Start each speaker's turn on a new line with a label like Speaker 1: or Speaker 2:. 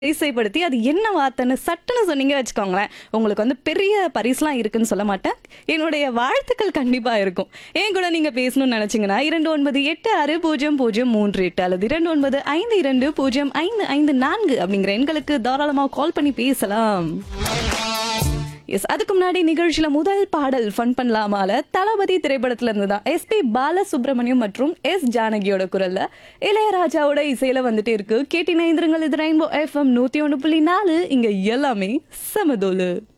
Speaker 1: வரிசைப்படுத்தி அது என்ன வார்த்தைன்னு சட்டுன்னு சொன்னீங்க வச்சுக்கோங்களேன் உங்களுக்கு வந்து பெரிய பரிசுலாம் இருக்குன்னு சொல்ல மாட்டேன் என்னுடைய வாழ்த்துக்கள் கண்டிப்பா இருக்கும் ஏன் கூட நீங்க பேசணும்னு நினைச்சீங்கன்னா இரண்டு ஒன்பது எட்டு ஆறு பூஜ்ஜியம் பூஜ்ஜியம் மூன்று எட்டு அல்லது இரண்டு ஒன்பது ஐந்து இரண்டு பூஜ்ஜியம் ஐந்து ஐந்து நான்கு அப்படிங்கிற எண்களுக்கு தாராளமாக கால் பண்ணி பேசலாம் எஸ் அதுக்கு முன்னாடி நிகழ்ச்சியில முதல் பாடல் ஃபன் பண்ணலாமால தளபதி திரைப்படத்துல இருந்து தான் எஸ்பி பாலசுப்ரமணியம் மற்றும் எஸ் ஜானகியோட குரல்ல இளையராஜாவோட இசையில வந்துட்டே இருக்கு கேட்டின இந்திரங்கள் இது ரெயின்போ எஃப்எம் நூத்தி ஒன்று புள்ளி நாலு இங்க எல்லாமே சமதோலு